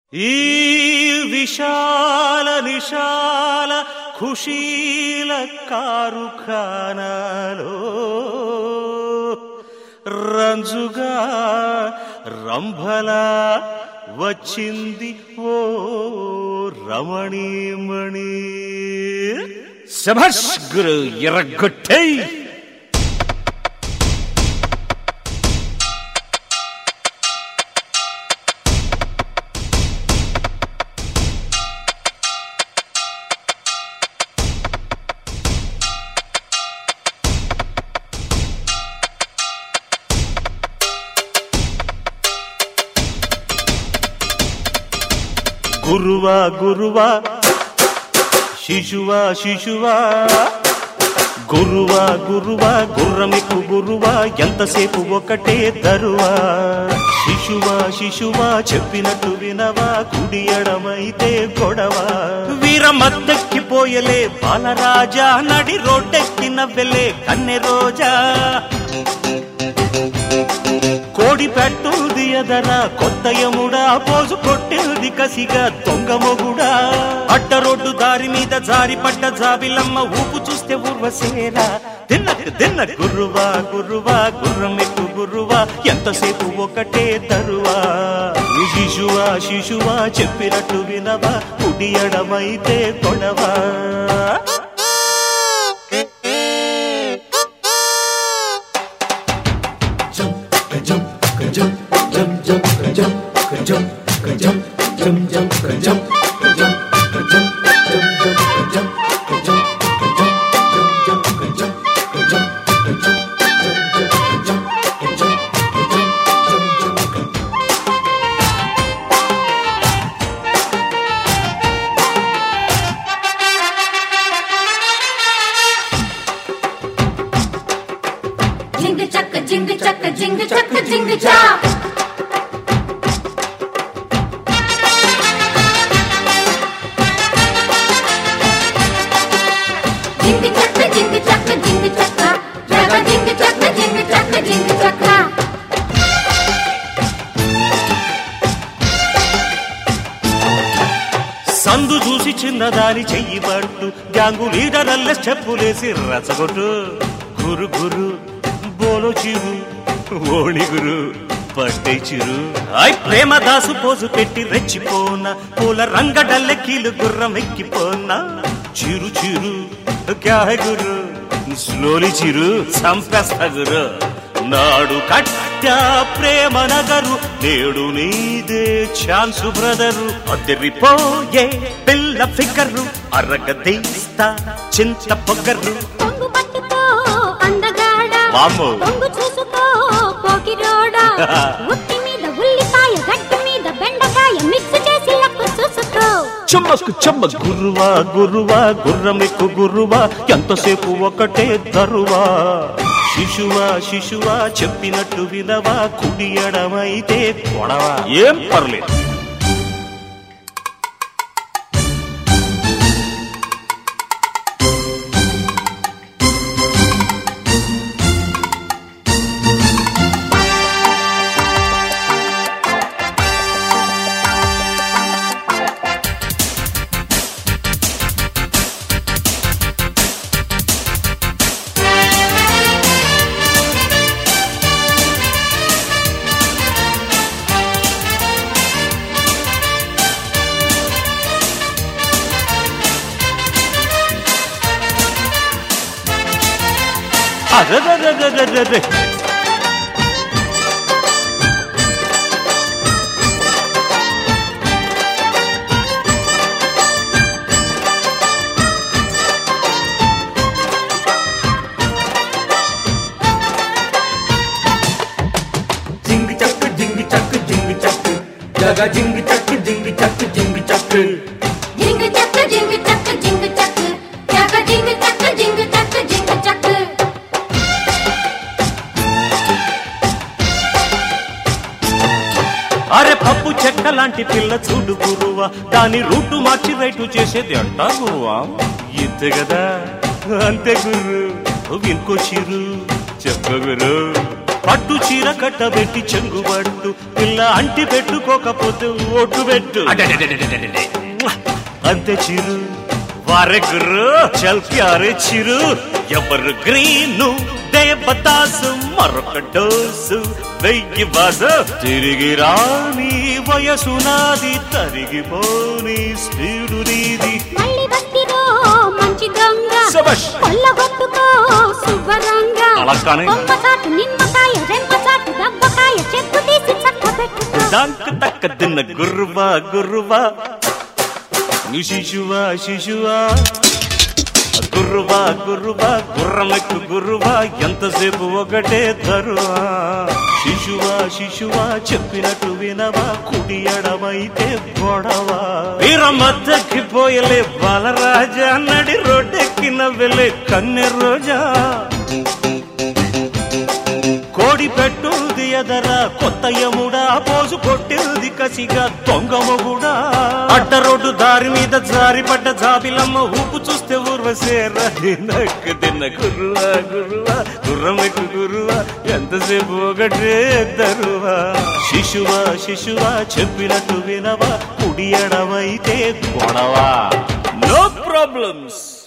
ఈ విశాల నిశాల ఖుషీల కారుఖానాలో రంజుగా రంభలా వచ్చింది ఓ రమణీమణి శభష్ గురు ఎర్రగొట్టై గురువా గురువా శిశువా శిశువా గురువా గురువా గుర్రమికు గురువా ఎంతసేపు ఒకటే తరువా శిశువా శిశువా చెప్పినట్టు వినవా కుడి ఎడమైతే గొడవ వీర మద్దెక్కిపోయలే బాలరాజా నడి రోడ్డెక్కి నవ్వెలే కన్నె రోజా కోడి పెట్టుది ఎదరా కొత్త యముడా పోజు కొట్టేది కసిగా దొంగ మొగుడా అడ్డ రోడ్డు దారి మీద జారి పడ్డ జాబిలమ్మ ఊపు చూస్తే ఊర్వశేరా తిన్నకు తిన్న గురువా గురువా గుర్రమెక్కు గురువా ఎంతసేపు ఒకటే తరువా ఈ శిశువా శిశువా చెప్పినట్టు వినవా కుడి ఎడమైతే కొడవా జింగ చక్క జింగ చక్క జింగ చక్క జింగ చా జింగ చక్క జింగ చక్క జింగ చక్క జగ జింగ చక్క జింగ చక్క జింగ చక్క సందు చూసి చిన్నదాని చెయ్యి పట్టు గ్యాంగు లీడరల్ల చెప్పులేసి రచగొట్టు గురు గురు బోలో చిరు ఓణి గురు పట్టే చిరు ఐ ప్రేమ దాసు పోజు పెట్టి రెచ్చిపోన పూల రంగడల్లె కీలు గుర్రం ఎక్కిపోనా చిరు చిరు క్యా హై గురు స్లోలి చిరు సంపేస్తా గురు నాడు కట్ట ప్రేమ నగరు నేడు నీదే ఛాన్స్ బ్రదరు అదిరిపోయే పిల్ల ఫిగరు అరగదీస్తా చింత పొగరు పొంగు పట్టుకో అందగాడ వామ్మో. పొంగు చూసుకో పోకిరోడా ఉట్టి మీద ఉల్లిపాయ గడ్డి మీద బెండకాయ మిక్స్ చేసి లక్కు చూసుకో చెమ్మకు చెమ్మ గురువా గురువా గుర్రమెక్కు గురువా ఎంతసేపు ఒకటే తరువా శిశువా శిశువా చెప్పినట్టు వినవా కుడి ఎడమైతే కొడవా ఏం పర్లేదు అరెరెరెరెరెరె. జింగి చక్ జింగి చక్ జింగి చక్ జగ జింగి చక్ జింగి చక్ జింగి చక్ జింగ చక్క జింగ చక్క జింగ చక్క జగ జింగ చక్క జింగ చక్క జింగ చక్క అరే పప్పు చెక్క లాంటి పిల్ల చూడు గురువా దాని రూటు మార్చి రైటు చేసేది అంటా గురువా ఇంతే కదా అంతే గురు ఇంకో చిరు చెప్ప గురు పట్టు చీర కట్టబెట్టి చెంగుబట్టు పిల్ల అంటి పెట్టుకోకపోతే ఒట్టు పెట్టు అడడడడడడడడే. అంతే చిరు వారే గురు చల్క్యారే చిరు ఎవరు గ్రీను దేవతాసు మరొక డోసు వెయ్యి బాధ తిరిగి రాని వయసు నాది తరిగిపోని స్పీడు నీది మళ్ళీ బస్తిలో మంచి దొంగ శభాష్. కొల్లగొట్టుకో శుభ్రంగా అలా కానీ. కొమ్మ చాటు నిమ్మకాయ రెమ్మ చాటు దబ్బకాయ చెక్కు తీసి చక్క పెట్టుకో దంక్ తక్క తిన్న గుర్రువా గుర్రువా నీ శిశువా శిశువా గుర్రువా గుర్రువా గుర్రమెక్కు గుర్రువా ఎంతసేపు ఒకటే ధరువా శిశువా శిశువా చెప్పినట్టు వినవా కుడి ఎడమైతే గొడవ వీరమద్దకి పోయలే బాలరాజా నడి రోడ్డెక్కిన వెలే కన్నె రోజా కోడి పెట్టుది ఎదర కొత్త యముడా పోజు కొట్టింది కసిగా దొంగ మొగుడా అడ్డ రోడ్డు దారి మీద జారిపడ్డ జాబిలమ్మ ఊపు చూస్తే ఊర్వసేరా నక్కు తిన్న గురువా గురువా గుర్రమెక్కు గురువా ఎంతసేపు ఒకటే దరువా శిశువా శిశువా చెప్పినట్టు వినవా కుడి ఎడవైతే గొడవా నో ప్రాబ్లమ్స్